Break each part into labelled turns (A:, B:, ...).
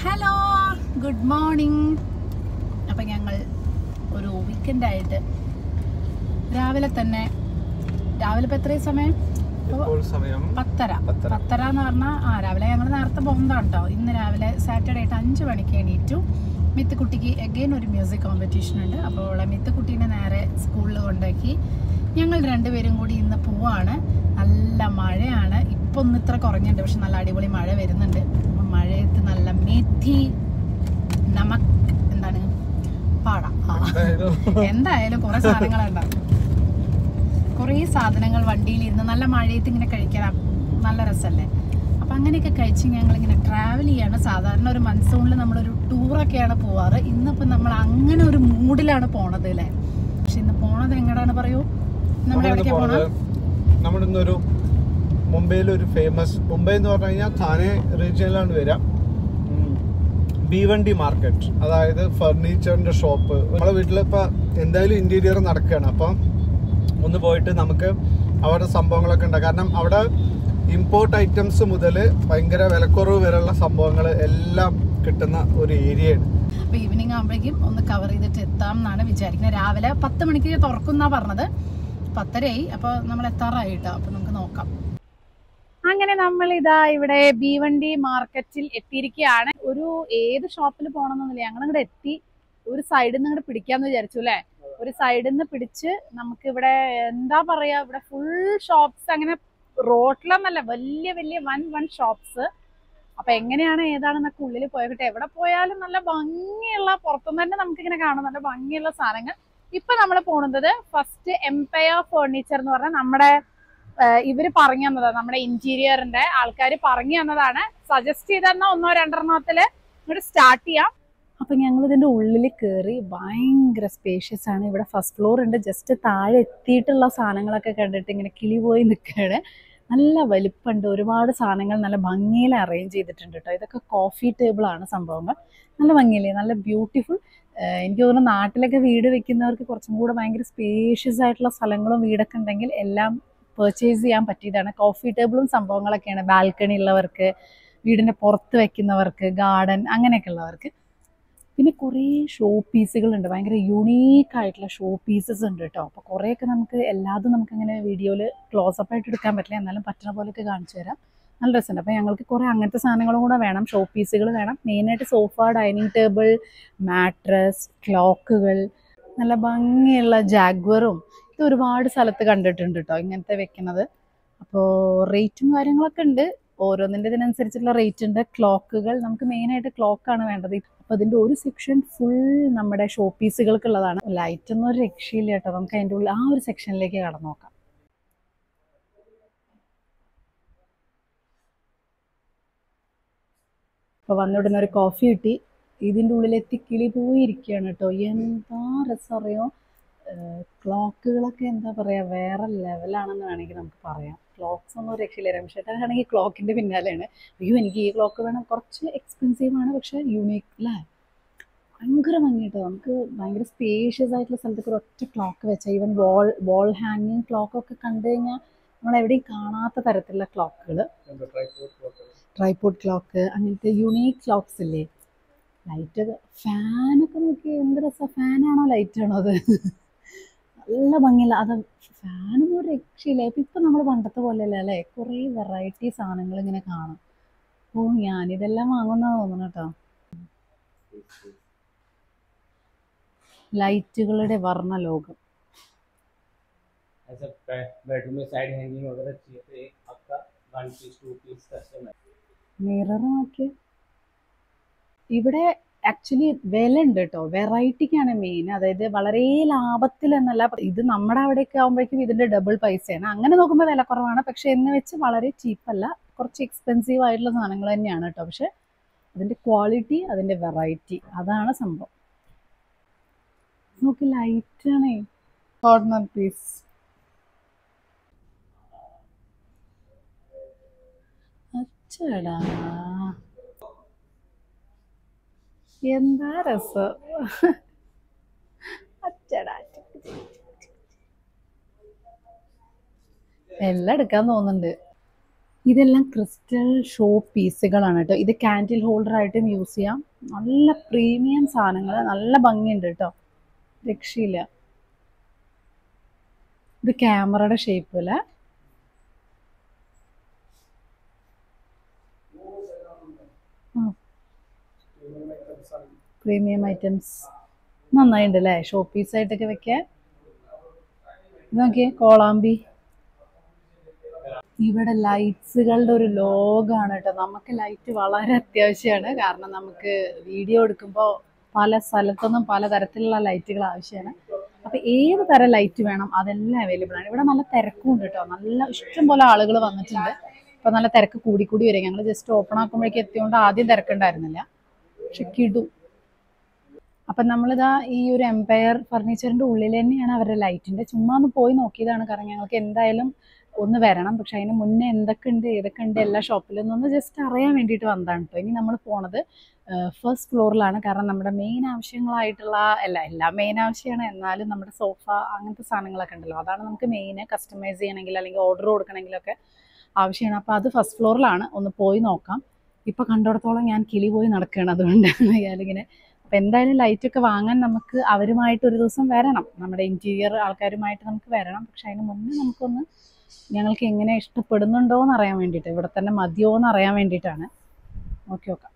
A: Hello good morning അപ്പം ഞങ്ങൾ ഒരു വീക്കെൻഡായിട്ട് രാവിലെ തന്നെ രാവിലെ ഇപ്പം എത്രയും സമയം
B: ഇപ്പോൾ സമയം
A: പത്തര
B: പത്തര.
A: പത്തര എന്ന് പറഞ്ഞാൽ ആ രാവിലെ ഞങ്ങൾ നേരത്തെ പോകുന്നതാണ് കേട്ടോ ഇന്ന് രാവിലെ സാറ്റർഡേ ആയിട്ട് അഞ്ച് മണിക്ക് എണീറ്റു മിത്തുക്കുട്ടിക്ക് എഗെയിൻ ഒരു മ്യൂസിക് കോമ്പറ്റീഷൻ ഉണ്ട് അപ്പോൾ അവളെ മിത്തുക്കുട്ടീനെ നേരെ സ്കൂളിൽ കൊണ്ടാക്കി ഞങ്ങൾ രണ്ടുപേരും കൂടി ഇന്ന് പോവാണ് നല്ല മഴയാണ് ഇപ്പൊ ഒന്ന് ഇത്ര കുറഞ്ഞിട്ടുണ്ട് പക്ഷെ നല്ല അടിപൊളി മഴ വരുന്നുണ്ട് അപ്പം മഴയത്ത് നല്ല മെഥി നമക് എന്താണ് പാടാം ആ
B: എന്തായാലും
A: എന്തായാലും കുറെ സാധനങ്ങളുണ്ടാവും കുറേ സാധനങ്ങൾ വണ്ടിയിലിരുന്ന് നല്ല മഴയത്ത് ഇങ്ങനെ കഴിക്കാൻ നല്ല രസമല്ലേ അപ്പം അങ്ങനെയൊക്കെ കഴിച്ച് ഞങ്ങളിങ്ങനെ ട്രാവൽ ചെയ്യാണ് സാധാരണ ഒരു മൺസൂണിൽ നമ്മളൊരു ടൂറൊക്കെയാണ് പോവാറ് ഇന്നിപ്പോൾ നമ്മൾ അങ്ങനെ ഒരു മൂഡിലാണ് പോണത് അല്ലേ പക്ഷെ ഇന്ന് പോണത് എങ്ങടാണ് പറയൂ നമ്മൾ
B: നമ്മളിന്ന്
A: എവിടേക്കാണ്
B: പോണത്
A: പോണത്
B: നമ്മളിന്നൊരു മുംബൈയിലെ ഒരു ഫേമസ് മുംബൈ എന്ന് പറഞ്ഞു കഴിഞ്ഞാൽ താനെ റീജിയനിലാണ് വരിക ഭീവണ്ടി മാർക്കറ്റ് അതായത് ഫർണിച്ചറിന്റെ ഷോപ്പ് നമ്മളെ വീട്ടിൽ ഇപ്പൊ എന്തായാലും ഇന്റീരിയർ നടക്കുകയാണ് അപ്പം ഒന്ന് പോയിട്ട് നമുക്ക് അവിടെ സംഭവങ്ങളൊക്കെ ഉണ്ട് കാരണം അവിടെ ഇമ്പോർട്ട് ഐറ്റംസ് മുതൽ ഭയങ്കര വിലക്കുറവ് വരെയുള്ള സംഭവങ്ങൾ എല്ലാം കിട്ടുന്ന ഒരു ഏരിയയാണ്
A: അപ്പോൾ ഈവനിങ് ആകുമ്പോഴേക്കും ഒന്ന് കവർ ചെയ്തിട്ട് എത്താം എന്നാണ് വിചാരിക്കുന്നത് രാവിലെ പത്ത് മണിക്ക് തുറക്കുന്ന പറഞ്ഞത് പത്തരയായി അപ്പോൾ നമ്മൾ എത്താറായി കേട്ടോ അപ്പോൾ നമുക്ക് നോക്കാം അങ്ങനെ നമ്മൾ ഇതാ ഇവിടെ ഭീവണ്ടി മാർക്കറ്റിൽ എത്തിയിരിക്കുകയാണ് ഒരു ഏത് ഷോപ്പിൽ പോകണമെന്നില്ല ഞങ്ങൾ അങ്ങോട്ട് എത്തി ഒരു സൈഡിൽ നിന്ന് ഇങ്ങോട്ട് പിടിക്കാന്ന് വിചാരിച്ചു അല്ലേ ഒരു സൈഡിൽ നിന്ന് പിടിച്ച് നമുക്ക് ഇവിടെ എന്താ പറയാ ഇവിടെ ഫുൾ ഷോപ്സ് അങ്ങനെ റോട്ടിലൊന്നല്ല വലിയ വലിയ വൻ വൻ ഷോപ്സ് അപ്പൊ എങ്ങനെയാണ് ഏതാണെന്നൊക്കെ ഉള്ളിൽ പോയട്ടെ എവിടെ പോയാലും നല്ല ഭംഗിയുള്ള പുറത്തുനിന്ന് തന്നെ നമുക്ക് ഇങ്ങനെ കാണാം നല്ല ഭംഗിയുള്ള സാധനങ്ങൾ ഇപ്പൊ നമ്മൾ പോകുന്നത് ഫസ്റ്റ് എംപയർ ഫേർണിച്ചർ എന്ന് പറഞ്ഞാൽ നമ്മുടെ ആഹ് ഇവര് പറഞ്ഞു തന്നതാണ് നമ്മുടെ ഇന്റീരിയറിന്റെ ആൾക്കാർ പറഞ്ഞു തന്നതാണ് സജസ്റ്റ് ചെയ്തെന്ന ഒന്നോ രണ്ടെണ്ണത്തില് ഇങ്ങോട്ട് സ്റ്റാർട്ട് ചെയ്യാം അപ്പൊ ഞങ്ങൾ ഇതിന്റെ ഉള്ളിൽ കയറി ഭയങ്കര സ്പേഷ്യസ് ആണ് ഇവിടെ ഫസ്റ്റ് ഫ്ലോർ ഉണ്ട് ജസ്റ്റ് താഴെ എത്തിയിട്ടുള്ള സാധനങ്ങളൊക്കെ കണ്ടിട്ട് ഇങ്ങനെ കിളി പോയി നിൽക്കുകയാണ് നല്ല വലിപ്പമുണ്ട് ഒരുപാട് സാധനങ്ങൾ നല്ല ഭംഗിയിൽ അറേഞ്ച് ചെയ്തിട്ടുണ്ട് കേട്ടോ ഇതൊക്കെ കോഫി ടേബിൾ ആണ് സംഭവങ്ങൾ നല്ല ഭംഗിയില്ലേ നല്ല ബ്യൂട്ടിഫുൾ എനിക്ക് തോന്നുന്നു നാട്ടിലൊക്കെ വീട് വെക്കുന്നവർക്ക് കുറച്ചും കൂടെ ഭയങ്കര സ്പേഷ്യസ് ആയിട്ടുള്ള സ്ഥലങ്ങളും വീടൊക്കെ ഉണ്ടെങ്കിൽ എല്ലാം പർച്ചേസ് ചെയ്യാൻ പറ്റിയതാണ് കോഫി ടേബിളും സംഭവങ്ങളൊക്കെയാണ് ബാൽക്കണി ഉള്ളവർക്ക് വീടിൻ്റെ പുറത്ത് വെക്കുന്നവർക്ക് ഗാർഡൻ അങ്ങനെയൊക്കെ ഉള്ളവർക്ക് പിന്നെ കുറേ ഷോ പീസുകളുണ്ട് ഭയങ്കര യുണീക്ക് ആയിട്ടുള്ള ഷോ പീസസ് ഉണ്ട് കേട്ടോ അപ്പോൾ കുറേയൊക്കെ നമുക്ക് എല്ലാതും നമുക്ക് അങ്ങനെ വീഡിയോയിൽ ക്ലോസപ്പ് ആയിട്ട് എടുക്കാൻ പറ്റില്ല എന്നാലും പറ്റുന്ന പോലെയൊക്കെ കാണിച്ചു തരാം നല്ല രസമുണ്ട് അപ്പോൾ ഞങ്ങൾക്ക് കുറേ അങ്ങനത്തെ സാധനങ്ങളും കൂടെ വേണം ഷോ പീസുകൾ വേണം മെയിനായിട്ട് സോഫ ഡൈനിങ് ടേബിൾ മാട്രസ് ക്ലോക്കുകൾ നല്ല ഭംഗിയുള്ള ജാഗ്വറും ഇത് ഒരുപാട് സ്ഥലത്ത് കണ്ടിട്ടുണ്ട് കേട്ടോ ഇങ്ങനത്തെ വെക്കുന്നത് അപ്പോൾ റേറ്റും കാര്യങ്ങളൊക്കെ ഉണ്ട് ഓരോന്നിൻ്റെ ഇതിനനുസരിച്ചുള്ള റേറ്റ് ഉണ്ട് ക്ലോക്കുകൾ നമുക്ക് മെയിനായിട്ട് ക്ലോക്കാണ് വേണ്ടത് അപ്പോൾ അതിൻ്റെ ഒരു സെക്ഷൻ ഫുൾ നമ്മുടെ ഷോ പീസുകൾക്കുള്ളതാണ് ലൈറ്റ് ഒന്നും ഒരു രക്ഷയില്ല കേട്ടോ നമുക്ക് അതിൻ്റെ ഉള്ളിൽ ആ ഒരു സെക്ഷനിലേക്ക് കടന്നു നോക്കാം അപ്പോൾ വന്നുടനെ ഒരു കോഫി കിട്ടി ഇതിൻ്റെ ഉള്ളിലെത്തി കിളി പോയിരിക്കുകയാണ് കേട്ടോ എന്താ രസം അറിയോ ക്ലോക്കുകളൊക്കെ എന്താ പറയുക വേറെ ലെവലാണെന്ന് വേണമെങ്കിൽ നമുക്ക് പറയാം ക്ലോക്ക്സ് ഒന്നും രക്ഷയില്ല രമേശേട്ടാണെങ്കിൽ ക്ലോക്കിൻ്റെ പിന്നാലെയാണ് അയ്യോ എനിക്ക് ഈ ക്ലോക്ക് വേണം കുറച്ച് എക്സ്പെൻസീവ് ആണ് പക്ഷേ യൂണീക്ക് അല്ലേ ഭയങ്കര ഭംഗി കേട്ടോ നമുക്ക് ഭയങ്കര സ്പേഷ്യസ് ആയിട്ടുള്ള സ്ഥലത്തൊക്കെ ഒരു ഒറ്റ ക്ലോക്ക് വെച്ചാൽ ഈവൻ വാൾ വാൾ ഹാങ്ങിങ് ക്ലോക്കൊക്കെ കണ്ടു കഴിഞ്ഞാൽ നമ്മൾ എവിടെയും കാണാത്ത തരത്തിലുള്ള ക്ലോക്കുകൾ ട്രൈപോഡ് ക്ലോക്ക് അങ്ങനത്തെ യുണീക്ക് ക്ലോക്ക്സ് ഇല്ലേ ലൈറ്റ് ഫാനൊക്കെ നോക്കി എന്ത് രസമാണ് ഫാനാണോ ലൈറ്റാണോ അത് നല്ല ഭംഗിയില്ല അത് ഫാനൊന്നും ഒരു രക്ഷയില്ല ഇപ്പം ഇപ്പം നമ്മൾ പണ്ടത്തെ പോലെയല്ല അല്ലേ കുറേ വെറൈറ്റി സാധനങ്ങൾ ഇങ്ങനെ കാണാം ഓ ഞാനിതെല്ലാം വാങ്ങുന്ന തോന്നുന്നു കേട്ടോ ലൈറ്റുകളുടെ വർണ്ണ ലോകം
C: ऐसा बेडरूम में साइड हैंगिंग वगैरह चाहिए तो एक आपका one piece two piece custom है
A: മിറർ നോക്കി ഇവിടെ ആക്ച്വലി വില ഉണ്ട് കേട്ടോ വെറൈറ്റിക്കാണ് മെയിൻ അതായത് വളരെ ലാഭത്തിൽ എന്നല്ല ഇത് നമ്മുടെ അവിടെയൊക്കെ ആകുമ്പോഴേക്കും ഇതിന്റെ ഡബിൾ പൈസയാണ് അങ്ങനെ നോക്കുമ്പോൾ വില കുറവാണ് പക്ഷെ എന്ന് വെച്ച് വളരെ ചീപ്പല്ല കുറച്ച് എക്സ്പെൻസീവ് ആയിട്ടുള്ള സാധനങ്ങൾ തന്നെയാണ് കേട്ടോ പക്ഷെ അതിന്റെ ക്വാളിറ്റി അതിന്റെ വെറൈറ്റി അതാണ് സംഭവം നോക്കി ലൈറ്റ് ആണേ കോർണർ പീസ് അച്ചടാ എന്താ രസം അച്ചടാ എല്ലാം എടുക്കാൻ തോന്നുന്നുണ്ട് ഇതെല്ലാം ക്രിസ്റ്റൽ ഷോ പീസുകളാണ് കേട്ടോ ഇത് കാൻഡിൽ ഹോൾഡർ ആയിട്ടും യൂസ് ചെയ്യാം നല്ല പ്രീമിയം സാധനങ്ങൾ നല്ല ഭംഗിയുണ്ട് കേട്ടോ രക്ഷയില്ല ഇത് ക്യാമറയുടെ ഷേപ്പില് പ്രീമിയം ഐറ്റംസ് നന്നായിട്ടുണ്ട് അല്ലേ ഷോ പീസായിട്ടൊക്കെ വെക്കാൻ ഇത് നോക്കിയേ കോളാമ്പി ഇവിടെ ലൈറ്റ്സുകളുടെ ഒരു ലോകമാണ് കേട്ടോ നമുക്ക് ലൈറ്റ് വളരെ അത്യാവശ്യമാണ് കാരണം നമുക്ക് വീഡിയോ എടുക്കുമ്പോൾ പല സ്ഥലത്തുനിന്നും പല തരത്തിലുള്ള ലൈറ്റുകൾ ആവശ്യമാണ് അപ്പോൾ ഏത് തരം ലൈറ്റ് വേണം അതെല്ലാം അവൈലബിൾ ആണ് ഇവിടെ നല്ല തിരക്കും ഉണ്ട് കേട്ടോ നല്ല ഇഷ്ടം പോലെ ആളുകൾ വന്നിട്ടുണ്ട് ഇപ്പോൾ നല്ല തിരക്ക് കൂടി കൂടി വരും ഞങ്ങൾ ജസ്റ്റ് ഓപ്പൺ ആക്കുമ്പോഴേക്കും എത്തിയോണ്ട് ആദ്യം തിരക്കുണ്ടായിരുന്നില്ല പക്ഷെ കിടു അപ്പം നമ്മളിതാ ഈ ഒരു എംപയർ ഫർണിച്ചറിൻ്റെ ഉള്ളിൽ തന്നെയാണ് അവരുടെ ലൈറ്റിൻ്റെ ചുമ്മാ ഒന്ന് പോയി നോക്കിയതാണ് കാരണം ഞങ്ങൾക്ക് എന്തായാലും ഒന്ന് വരണം പക്ഷെ അതിന് മുന്നേ എന്തൊക്കെ ഉണ്ട് ഏതൊക്കെ ഉണ്ട് എല്ലാ ഷോപ്പിലും നിന്നൊന്ന് ജസ്റ്റ് അറിയാൻ വേണ്ടിയിട്ട് വന്നതാണ് കേട്ടോ ഇനി നമ്മൾ പോണത് ഫസ്റ്റ് ഫ്ലോറിലാണ് കാരണം നമ്മുടെ മെയിൻ ആവശ്യങ്ങളായിട്ടുള്ള അല്ല എല്ലാം മെയിൻ ആവശ്യമാണ് എന്നാലും നമ്മുടെ സോഫ അങ്ങനത്തെ സാധനങ്ങളൊക്കെ ഉണ്ടല്ലോ അതാണ് നമുക്ക് മെയിൻ കസ്റ്റമൈസ് ചെയ്യണമെങ്കിൽ അല്ലെങ്കിൽ ഓർഡർ കൊടുക്കണമെങ്കിലൊക്കെ ആവശ്യമാണ് അപ്പോൾ അത് ഫസ്റ്റ് ഫ്ലോറിലാണ് ഒന്ന് പോയി നോക്കാം ഇപ്പോൾ കണ്ടിടത്തോളം ഞാൻ കിളി പോയി നടക്കുകയാണ് അതുകൊണ്ടാണ് ഞാനിങ്ങനെ അപ്പോൾ എന്തായാലും ലൈറ്റൊക്കെ വാങ്ങാൻ നമുക്ക് അവരുമായിട്ട് ഒരു ദിവസം വരണം നമ്മുടെ ഇൻറ്റീരിയർ ആൾക്കാരുമായിട്ട് നമുക്ക് വരണം പക്ഷെ അതിന് മുന്നേ നമുക്കൊന്ന് ഞങ്ങൾക്ക് എങ്ങനെ ഇഷ്ടപ്പെടുന്നുണ്ടോ എന്ന് അറിയാൻ വേണ്ടിയിട്ട് ഇവിടെ തന്നെ മതിയോ എന്ന് അറിയാൻ വേണ്ടിയിട്ടാണ് നോക്കി നോക്കാം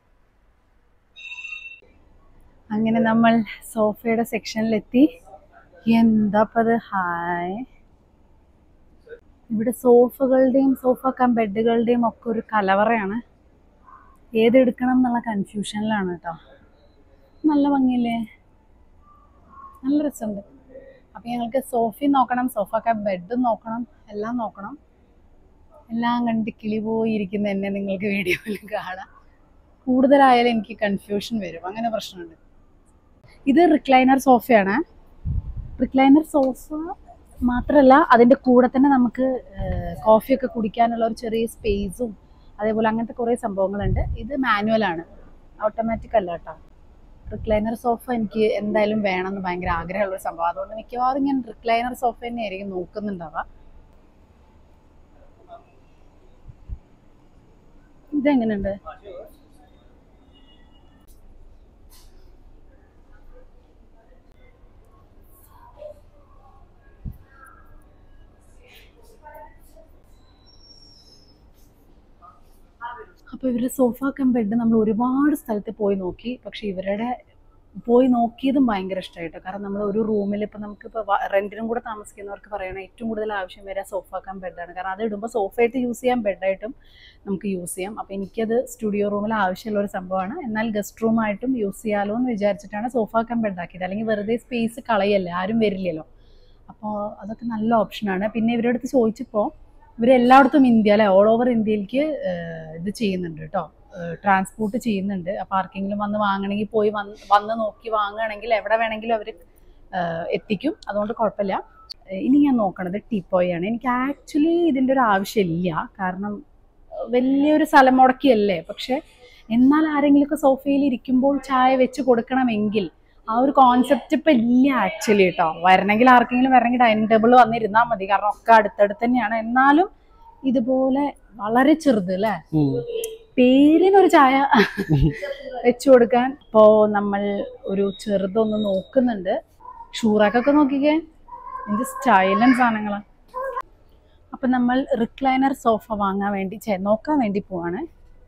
A: അങ്ങനെ നമ്മൾ സോഫയുടെ സെക്ഷനിലെത്തി എന്താ അത് ഹായ് ഇവിടെ സോഫകളുടെയും സോഫ കം ബെഡുകളുടെയും ഒക്കെ ഒരു കലവറയാണ് ഏതെടുക്കണം എന്നുള്ള കൺഫ്യൂഷനിലാണ് കേട്ടോ നല്ല ഭംഗിയില്ലേ നല്ല രസമുണ്ട് അപ്പം ഞങ്ങൾക്ക് സോഫയും നോക്കണം സോഫ കം ബെഡും നോക്കണം എല്ലാം നോക്കണം എല്ലാം കണ്ട് കിളി പോയിരിക്കുന്ന എന്നെ നിങ്ങൾക്ക് വീഡിയോയിൽ കാണാം കൂടുതലായാലും എനിക്ക് കൺഫ്യൂഷൻ വരും അങ്ങനെ പ്രശ്നമുണ്ട് ഇത് റിക്ലൈനർ സോഫയാണ് റിക്ലൈനർ സോഫ മാത്രമല്ല അതിൻ്റെ കൂടെ തന്നെ നമുക്ക് കോഫിയൊക്കെ കുടിക്കാനുള്ള ഒരു ചെറിയ സ്പേസും അതേപോലെ അങ്ങനത്തെ കുറേ സംഭവങ്ങളുണ്ട് ഇത് മാനുവലാണ് ഓട്ടോമാറ്റിക് അല്ല കേട്ടോ റിക്ലൈനർ സോഫ എനിക്ക് എന്തായാലും വേണമെന്ന് ഭയങ്കര ആഗ്രഹമുള്ളൊരു സംഭവം അതുകൊണ്ട് മിക്കവാറും ഞാൻ റിക്ലൈനർ സോഫ തന്നെയായിരിക്കും നോക്കുന്നുണ്ടാവുക ഇതെങ്ങനെയുണ്ട് അപ്പോൾ ഇവരുടെ സോഫ കം ബെഡ് നമ്മൾ ഒരുപാട് സ്ഥലത്ത് പോയി നോക്കി പക്ഷെ ഇവരുടെ പോയി നോക്കിയതും ഭയങ്കര ഇഷ്ടമായിട്ടോ കാരണം നമ്മൾ ഒരു റൂമിൽ ഇപ്പോൾ നമുക്ക് ഇപ്പോൾ റെൻറ്റിനും കൂടെ താമസിക്കുന്നവർക്ക് പറയണ ഏറ്റവും കൂടുതൽ ആവശ്യം വരിക സോഫ കം ബെഡാണ് കാരണം അത് ഇടുമ്പോൾ സോഫയായിട്ട് യൂസ് ചെയ്യാം ബെഡായിട്ടും നമുക്ക് യൂസ് ചെയ്യാം അപ്പോൾ എനിക്കത് സ്റ്റുഡിയോ റൂമിൽ ആവശ്യമുള്ള ഒരു സംഭവമാണ് എന്നാൽ ഗസ്റ്റ് റൂമായിട്ടും യൂസ് ചെയ്യാലോ എന്ന് വിചാരിച്ചിട്ടാണ് സോഫ കം ബെഡാക്കിയത് അല്ലെങ്കിൽ വെറുതെ സ്പേസ് കളയല്ലേ ആരും വരില്ലല്ലോ അപ്പോൾ അതൊക്കെ നല്ല ഓപ്ഷനാണ് പിന്നെ ഇവരുടെ അടുത്ത് ചോദിച്ചപ്പോൾ ഇവർ എല്ലായിടത്തും ഇന്ത്യ അല്ലെ ഓൾ ഓവർ ഇന്ത്യയിലേക്ക് ഇത് ചെയ്യുന്നുണ്ട് കേട്ടോ ട്രാൻസ്പോർട്ട് ചെയ്യുന്നുണ്ട് അപ്പോൾ ആർക്കെങ്കിലും വന്ന് വാങ്ങണമെങ്കിൽ പോയി വന്ന് വന്ന് നോക്കി വാങ്ങുകയാണെങ്കിൽ എവിടെ വേണമെങ്കിലും അവർ എത്തിക്കും അതുകൊണ്ട് കുഴപ്പമില്ല ഏഹ് ഇനി ഞാൻ നോക്കണത് ടീപ്പോയാണ് എനിക്ക് ആക്ച്വലി ഇതിൻ്റെ ഒരു ആവശ്യമില്ല കാരണം വലിയൊരു സ്ഥലം മുടക്കിയല്ലേ പക്ഷെ എന്നാൽ ആരെങ്കിലുമൊക്കെ സോഫയിൽ ഇരിക്കുമ്പോൾ ചായ വെച്ച് കൊടുക്കണമെങ്കിൽ ആ ഒരു കോൺസെപ്റ്റ് ഇപ്പം ഇല്ല ആക്ച്വലി കേട്ടോ വരണമെങ്കിൽ ആർക്കെങ്കിലും വരണമെങ്കിൽ ഡൈനിങ് ടേബിൾ വന്നിരുന്നാൽ മതി കാരണം ഒക്കെ അടുത്തടുത്ത് തന്നെയാണ് എന്നാലും ഇതുപോലെ വളരെ ചെറുത് അല്ലേ പേരിനൊരു ചായ വെച്ചു കൊടുക്കാൻ ഇപ്പോൾ നമ്മൾ ഒരു ചെറുതൊന്ന് നോക്കുന്നുണ്ട് ഷൂറാക്കൊക്കെ നോക്കിക്കേ എന്ത് സ്റ്റൈലൻ സാധനങ്ങളാണ് അപ്പം നമ്മൾ റിക്ലൈനർ സോഫ വാങ്ങാൻ വേണ്ടി ചേ നോക്കാൻ വേണ്ടി പോവാണ്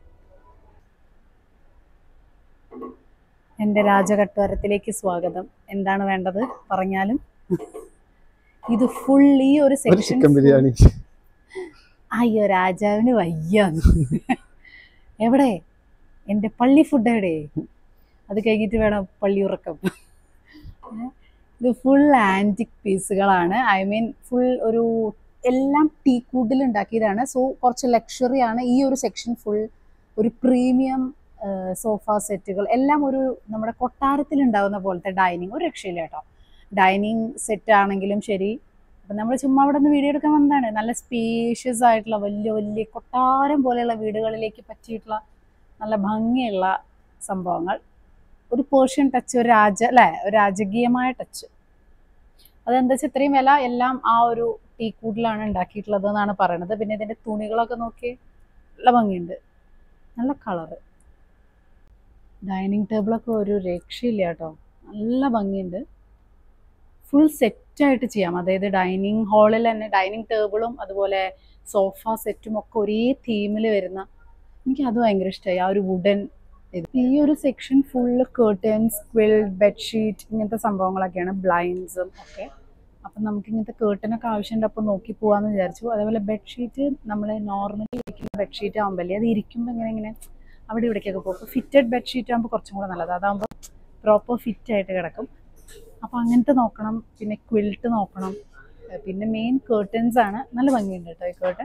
A: എൻ്റെ രാജകട്ടുവരത്തിലേക്ക് സ്വാഗതം എന്താണ് വേണ്ടത് പറഞ്ഞാലും ഇത് ഫുൾ ഈ ഒരു
B: ഒരു
A: സെക്ഷൻ
B: ചിക്കൻ ബിരിയാണി
A: അയ്യോ രാജാവിന് വയ്യാന്ന് എവിടെ എൻ്റെ പള്ളി ഫുഡ് എവിടെ അത് കഴിഞ്ഞിട്ട് വേണം പള്ളി ഉറക്കം ഏ? ഇത് ഫുൾ ആൻറ്റിക് പീസുകളാണ് ഐ മീൻ ഫുൾ ഒരു എല്ലാം ടീ കൂട്ടിൽ ഉണ്ടാക്കിയതാണ് സോ കുറച്ച് ലക്ഷറി ആണ് ഈ ഒരു സെക്ഷൻ ഫുൾ ഒരു പ്രീമിയം സോഫ സെറ്റുകൾ എല്ലാം ഒരു നമ്മുടെ കൊട്ടാരത്തിൽ ഉണ്ടാകുന്ന പോലത്തെ ഡൈനിങ് ഒരു രക്ഷയില്ല കേട്ടോ ഡൈനിങ് സെറ്റ് ആണെങ്കിലും ശരി അപ്പം നമ്മൾ ചുമ്മാ അവിടെ നിന്ന് വീഡിയോ എടുക്കാൻ വന്നതാണ് നല്ല സ്പേഷ്യസ് ആയിട്ടുള്ള വലിയ വലിയ കൊട്ടാരം പോലെയുള്ള വീടുകളിലേക്ക് പറ്റിയിട്ടുള്ള നല്ല ഭംഗിയുള്ള സംഭവങ്ങൾ ഒരു പേർഷ്യൻ ടച്ച് ഒരു രാജ അല്ലേ ഒരു രാജകീയമായ ടച്ച് അതെന്താ വെച്ചാൽ ഇത്രയും വില എല്ലാം ആ ഒരു ടീ കൂട്ടിലാണ് ഉണ്ടാക്കിയിട്ടുള്ളത് എന്നാണ് പറയണത് പിന്നെ ഇതിൻ്റെ തുണികളൊക്കെ നോക്കി നല്ല ഭംഗിയുണ്ട് നല്ല കളറ് ഡൈനിങ് ടേബിളൊക്കെ ഒരു രക്ഷയില്ല കേട്ടോ നല്ല ഭംഗിയുണ്ട് ഫുൾ സെറ്റായിട്ട് ചെയ്യാം അതായത് ഡൈനിങ് ഹാളിൽ തന്നെ ഡൈനിങ് ടേബിളും അതുപോലെ സോഫ സെറ്റും ഒക്കെ ഒരേ തീമിൽ വരുന്ന എനിക്ക് അത് ഭയങ്കര ഇഷ്ടമായി ആ ഒരു വുഡൻ ഇത് ഈ ഒരു section full curtains quilt bedsheet ഇങ്ങനത്തെ സംഭവങ്ങളൊക്കെയാണ് ബ്ലൈൻഡ്സും ഒക്കെ അപ്പം നമുക്ക് ഇങ്ങനത്തെ കേർട്ടനൊക്കെ ആവശ്യമുണ്ട് അപ്പോൾ നോക്കി പോകാമെന്ന് വിചാരിച്ചു അതേപോലെ ബെഡ്ഷീറ്റ് നമ്മൾ നോർമലി ഇരിക്കുന്ന ബെഡ്ഷീറ്റ് ആകുമ്പോൾ അത് ഇരിക്കുമ്പോൾ ഇങ്ങനെ ഇങ്ങനെ അവിടെ ഇവിടേക്കൊക്കെ പോകും അപ്പോൾ ഫിറ്റഡ് ബെഡ്ഷീറ്റ് ആകുമ്പോൾ കുറച്ചും കൂടെ നല്ലത് അതാകുമ്പോൾ പ്രോപ്പർ ഫിറ്റ് ആയിട്ട് കിടക്കും അപ്പോൾ അങ്ങനത്തെ നോക്കണം പിന്നെ ക്വിൽട്ട് നോക്കണം ഏഹ് പിന്നെ മെയിൻ കേർട്ടൻസ് ആണ് നല്ല ഭംഗിയുണ്ട് കേട്ടോ ഈ കേർട്ടൻ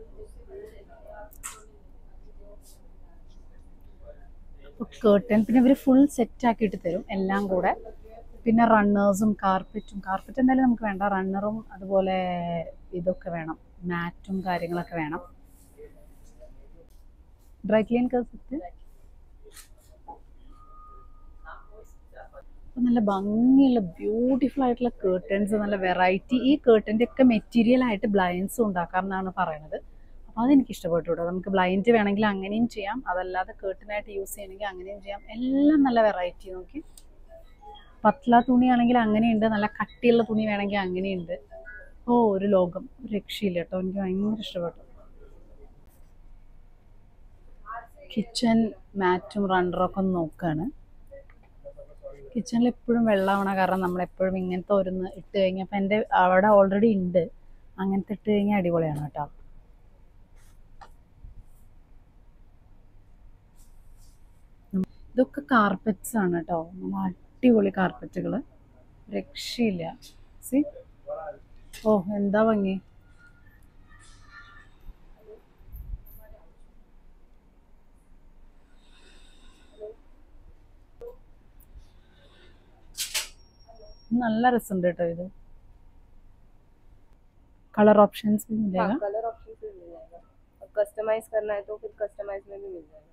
A: കേർട്ടൻ പിന്നെ ഇവർ ഫുൾ സെറ്റ് ആക്കിയിട്ട് തരും എല്ലാം കൂടെ പിന്നെ റണ്ണേഴ്സും കാർപ്പറ്റും കാർപ്പറ്റ് എന്തായാലും നമുക്ക് വേണ്ട റണ്ണറും അതുപോലെ ഇതൊക്കെ വേണം മാറ്റും കാര്യങ്ങളൊക്കെ വേണം ഡ്രൈ ക്ലീൻ സെറ്റ് അപ്പോൾ നല്ല ഭംഗിയുള്ള ബ്യൂട്ടിഫുൾ ആയിട്ടുള്ള കേർട്ടൻസ് നല്ല വെറൈറ്റി ഈ കേർട്ടൻ്റെ ഒക്കെ മെറ്റീരിയൽ ആയിട്ട് ബ്ലൈൻഡ്സ് ഉണ്ടാക്കാം എന്നാണ് പറയണത് അപ്പോൾ അതെനിക്ക് ഇഷ്ടപ്പെട്ടു കേട്ടോ നമുക്ക് ബ്ലൈൻഡ് വേണമെങ്കിൽ അങ്ങനെയും ചെയ്യാം അതല്ലാതെ കേർട്ടനായിട്ട് യൂസ് ചെയ്യണമെങ്കിൽ അങ്ങനെയും ചെയ്യാം എല്ലാം നല്ല വെറൈറ്റി നോക്കി പത്ല തുണിയാണെങ്കിൽ അങ്ങനെയുണ്ട് നല്ല കട്ടിയുള്ള തുണി വേണമെങ്കിൽ അങ്ങനെയുണ്ട് ഓ ഒരു ലോകം ഒരു രക്ഷയില്ല കേട്ടോ എനിക്ക് ഭയങ്കര ഇഷ്ടപ്പെട്ടു കിച്ചൺ മാറ്റും റണ്ണറും ഒക്കെ ഒന്ന് നോക്കുകയാണ് കിച്ചണിൽ എപ്പോഴും വെള്ളമാവണ കാരണം നമ്മൾ എപ്പോഴും ഇങ്ങനത്തെ ഒരുന്ന് ഇട്ട് കഴിഞ്ഞാൽ അപ്പം എൻ്റെ അവിടെ ഓൾറെഡി ഉണ്ട് അങ്ങനത്തെ ഇട്ട് കഴിഞ്ഞാൽ അടിപൊളിയാണ് കേട്ടോ ഇതൊക്കെ കാർപ്പറ്റ്സ് ആണ് കേട്ടോ നല്ല അടിപൊളി കാർപ്പറ്റുകൾ രക്ഷയില്ല സി ഓ എന്താ ഭംഗി നല്ല രസമുണ്ട് കേട്ടോ ഇത് കളർ ഓപ്ഷൻസ് भी मिलेगा
D: हाँ कलर ऑप्शन भी मिल जाएगा और कस्टमाइज करना है तो फिर कस्टमाइज में भी मिल जाएगा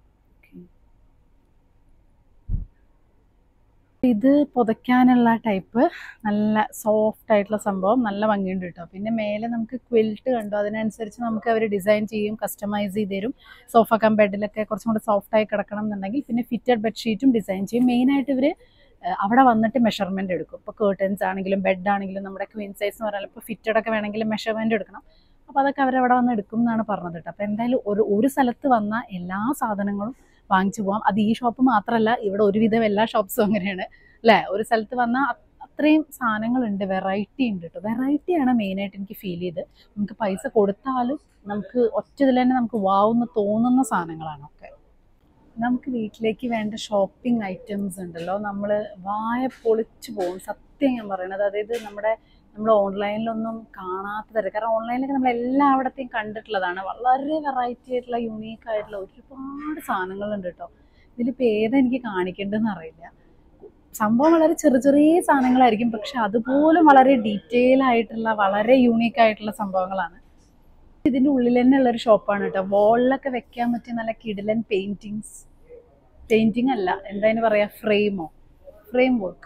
A: ഇത് പുതയ്ക്കാനുള്ള ടൈപ്പ് നല്ല സോഫ്റ്റ് ആയിട്ടുള്ള സംഭവം നല്ല ഭംഗിയുണ്ട് കേട്ടോ പിന്നെ മേലെ നമുക്ക് ക്വിൽട്ട് കണ്ടു അതിനനുസരിച്ച് നമുക്ക് അവർ ഡിസൈൻ ചെയ്യും കസ്റ്റമൈസ് ചെയ്ത് തരും സോഫ കം ബെഡിലൊക്കെ കുറച്ചും കൂടെ സോഫ്റ്റ് ആയി കിടക്കണം എന്നുണ്ടെങ്കിൽ പിന്നെ ഫിറ്റഡ് ബെഡ്ഷീറ്റും ഡിസൈൻ ചെയ്യും മെയിനായിട്ട് ഇവർ അവിടെ വന്നിട്ട് മെഷർമെന്റ് എടുക്കും ഇപ്പോൾ കേർട്ടൻസ് ആണെങ്കിലും ബെഡ് ആണെങ്കിലും നമ്മുടെ ക്വീൻ സൈസ് എന്ന് പറഞ്ഞാൽ ഇപ്പോൾ ഫിറ്റഡ് ഒക്കെ വേണമെങ്കിൽ മെഷർമെന്റ് എടുക്കണം അപ്പോൾ അതൊക്കെ അവരവിടെ വന്ന് എടുക്കും എന്നാണ് പറഞ്ഞത് കേട്ടോ അപ്പോൾ എന്തായാലും ഒരു ഒരു സ്ഥലത്ത് വന്ന എല്ലാ സാധനങ്ങളും വാങ്ങിച്ചു പോകാം അത് ഈ ഷോപ്പ് മാത്രമല്ല ഇവിടെ ഒരുവിധം എല്ലാ ഷോപ്സും അങ്ങനെയാണ് അല്ലേ ഒരു സ്ഥലത്ത് വന്നാൽ അത്രയും സാധനങ്ങളുണ്ട് വെറൈറ്റി ഉണ്ട് കേട്ടോ വെറൈറ്റിയാണ് മെയിനായിട്ട് എനിക്ക് ഫീൽ ചെയ്ത് നമുക്ക് പൈസ കൊടുത്താലും നമുക്ക് ഒറ്റ ഇതിൽ തന്നെ നമുക്ക് വാവുന്ന തോന്നുന്ന സാധനങ്ങളാണ് ഒക്കെ നമുക്ക് വീട്ടിലേക്ക് വേണ്ട ഷോപ്പിംഗ് ഐറ്റംസ് ഉണ്ടല്ലോ നമ്മൾ വായ പൊളിച്ചു പോകും സത്യം ഞാൻ പറയണത് അതായത് നമ്മുടെ നമ്മൾ ഓൺലൈനിലൊന്നും കാണാത്ത തരം കാരണം ഓൺലൈനിലൊക്കെ നമ്മൾ എല്ലായിടത്തെയും കണ്ടിട്ടുള്ളതാണ് വളരെ വെറൈറ്റി ആയിട്ടുള്ള യുണീക്ക് ആയിട്ടുള്ള ഒരുപാട് സാധനങ്ങളുണ്ട് കേട്ടോ ഇതിലിപ്പോൾ ഏതാ എനിക്ക് കാണിക്കേണ്ടതെന്ന് അറിയില്ല സംഭവം വളരെ ചെറിയ ചെറിയ സാധനങ്ങളായിരിക്കും പക്ഷെ അതുപോലും വളരെ ഡീറ്റെയിൽ ആയിട്ടുള്ള വളരെ യൂണീക്ക് ആയിട്ടുള്ള സംഭവങ്ങളാണ് ഇതിൻ്റെ ഉള്ളിൽ തന്നെ ഉള്ളൊരു ഷോപ്പാണ് കേട്ടോ വോളിലൊക്കെ വെക്കാൻ പറ്റിയ നല്ല കിടിലൻ പെയിൻറ്റിങ്സ് പെയിൻറ്റിങ് അല്ല എന്തായാലും പറയാ ഫ്രെയിമോ ഫ്രെയിം വർക്ക്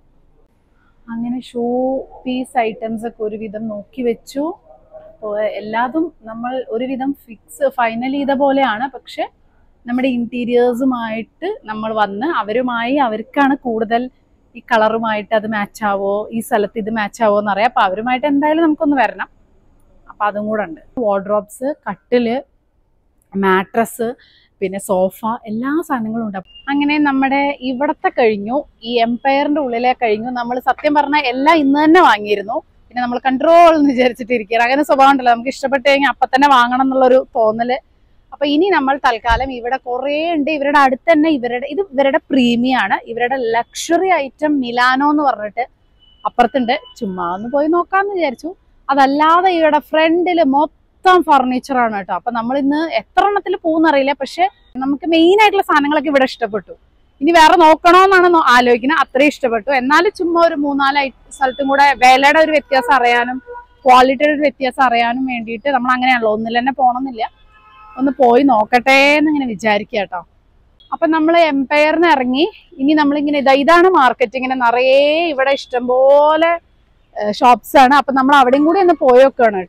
A: അങ്ങനെ ഷോ പീസ് ഐറ്റംസ് ഒക്കെ ഒരുവിധം നോക്കി വെച്ചു അപ്പോൾ എല്ലാതും നമ്മൾ ഒരുവിധം ഫിക്സ് ഫൈനൽ ചെയ്ത പോലെയാണ് പക്ഷെ നമ്മുടെ ഇന്റീരിയേഴ്സുമായിട്ട് നമ്മൾ വന്ന് അവരുമായി അവർക്കാണ് കൂടുതൽ ഈ കളറുമായിട്ട് അത് മാച്ച് ആവോ ഈ സ്ഥലത്ത് ഇത് മാച്ച് ആവോ എന്നറിയാം അപ്പോൾ അവരുമായിട്ട് എന്തായാലും നമുക്കൊന്ന് വരണം അപ്പം അതും കൂടെ ഉണ്ട് വാർഡ്രോബ്സ് കട്ടില് മാട്രസ് പിന്നെ സോഫ എല്ലാ സാധനങ്ങളും ഉണ്ട് അങ്ങനെ നമ്മുടെ ഇവിടത്തെ കഴിഞ്ഞു ഈ എംപയറിന്റെ ഉള്ളിലെ കഴിഞ്ഞു നമ്മൾ സത്യം പറഞ്ഞാൽ എല്ലാം ഇന്ന് തന്നെ വാങ്ങിയിരുന്നു പിന്നെ നമ്മൾ കൺട്രോൾ എന്ന് വിചാരിച്ചിട്ട് ഇരിക്കുകയാണ് അങ്ങനെ സ്വഭാവം ഉണ്ടല്ലോ നമുക്ക് ഇഷ്ടപ്പെട്ട് കഴിഞ്ഞാൽ അപ്പം തന്നെ വാങ്ങണം എന്നുള്ളൊരു തോന്നല് അപ്പൊ ഇനി നമ്മൾ തൽക്കാലം ഇവിടെ കുറേ ഉണ്ട് ഇവരുടെ അടുത്ത് തന്നെ ഇവരുടെ ഇത് ഇവരുടെ പ്രീമിയം ആണ് ഇവരുടെ ലക്ഷറി ഐറ്റം മിലാനോ എന്ന് പറഞ്ഞിട്ട് അപ്പുറത്തുണ്ട് ചുമ്മാ ഒന്ന് പോയി നോക്കാന്ന് വിചാരിച്ചു അതല്ലാതെ ഇവിടെ ഫ്രണ്ടില് മൊത്തം ഫർണിച്ചർ ആണ് കേട്ടോ അപ്പൊ നമ്മൾ ഇന്ന് എത്ര എണ്ണത്തിൽ പോകുന്നറിയില്ല പക്ഷെ നമുക്ക് മെയിൻ ആയിട്ടുള്ള സാധനങ്ങളൊക്കെ ഇവിടെ ഇഷ്ടപ്പെട്ടു ഇനി വേറെ നോക്കണോന്നാണ് നോ- ആലോചിക്കുന്നത് അത്രയും ഇഷ്ടപ്പെട്ടു എന്നാലും ചുമ്മാ ഒരു മൂന്നാല് ഐ- സ്ഥലത്തും കൂടെ വിലയുടെ ഒരു വ്യത്യാസം അറിയാനും ക്വാളിറ്റിയുടെ ഒരു വ്യത്യാസം അറിയാനും വേണ്ടിയിട്ട് നമ്മൾ അങ്ങനെയാണല്ലോ ഒന്നിൽ തന്നെ പോകണമെന്നില്ല ഒന്ന് പോയി നോക്കട്ടെ എന്ന് ഇങ്ങനെ വിചാരിക്കുക കേട്ടോ അപ്പൊ നമ്മൾ എംപയറിന് ഇറങ്ങി ഇനി നമ്മളിങ്ങനെ ഇതാ ഇതാണ് മാർക്കറ്റ് ഇങ്ങനെ നിറയെ ഇവിടെ ഇഷ്ടംപോലെ ഷോപ്സ് ആണ് അപ്പൊ നമ്മൾ അവിടെയും കൂടി ഒന്ന് പോയി നോക്കുകയാണ് കേട്ടോ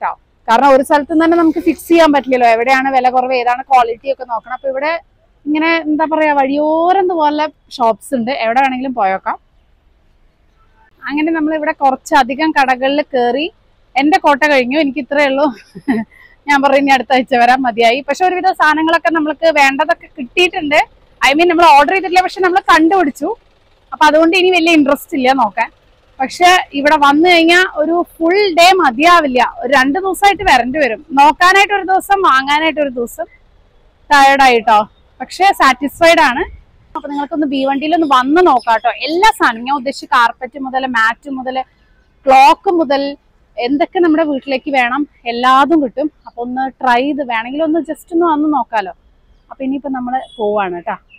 A: കാരണം ഒരു സ്ഥലത്ത് നിന്ന് തന്നെ നമുക്ക് ഫിക്സ് ചെയ്യാൻ പറ്റില്ലല്ലോ എവിടെയാണ് വില കുറവ് ഏതാണ് ക്വാളിറ്റി ഒക്കെ നോക്കണം അപ്പൊ ഇവിടെ ഇങ്ങനെ എന്താ പറയാ വഴിയോരം പോലെ ഷോപ്സ് ഉണ്ട് എവിടെ വേണമെങ്കിലും പോയേക്കാം അങ്ങനെ നമ്മൾ ഇവിടെ കുറച്ചധികം കടകളിൽ കയറി എന്റെ കോട്ട കഴിഞ്ഞു എനിക്ക് ഇത്രയേ ഉള്ളൂ ഞാൻ പറയും ഇനി അടുത്ത ആഴ്ച വരാൻ മതിയായി പക്ഷെ ഒരുവിധ സാധനങ്ങളൊക്കെ നമ്മൾക്ക് വേണ്ടതൊക്കെ കിട്ടിയിട്ടുണ്ട് ഐ മീൻ നമ്മൾ ഓർഡർ ചെയ്തിട്ടില്ല പക്ഷെ നമ്മൾ കണ്ടുപിടിച്ചു അപ്പൊ അതുകൊണ്ട് ഇനി വലിയ ഇൻട്രസ്റ്റ് ഇല്ല നോക്കാൻ പക്ഷെ ഇവിടെ വന്നു കഴിഞ്ഞാൽ ഒരു ഫുൾ ഡേ മതിയാവില്ല ഒരു രണ്ട് ദിവസമായിട്ട് വരേണ്ടി വരും നോക്കാനായിട്ട് ഒരു ദിവസം വാങ്ങാനായിട്ട് ഒരു ദിവസം ടയർഡായിട്ടോ പക്ഷെ സാറ്റിസ്ഫൈഡ് ആണ് അപ്പൊ നിങ്ങൾക്കൊന്ന് ബി വണ്ടിയിൽ ഒന്ന് വന്ന് നോക്കാട്ടോ എല്ലാ സാധനവും ഞാൻ ഉദ്ദേശിച്ച കാർപ്പറ്റ് മുതൽ മാറ്റ് മുതൽ ക്ലോക്ക് മുതൽ എന്തൊക്കെ നമ്മുടെ വീട്ടിലേക്ക് വേണം എല്ലാതും കിട്ടും അപ്പൊ ഒന്ന് ട്രൈ ചെയ്ത് വേണമെങ്കിൽ ഒന്ന് ജസ്റ്റ് ഒന്ന് വന്ന് നോക്കാലോ അപ്പൊ ഇനിയിപ്പോ നമ്മള് പോവാണ് കേട്ടോ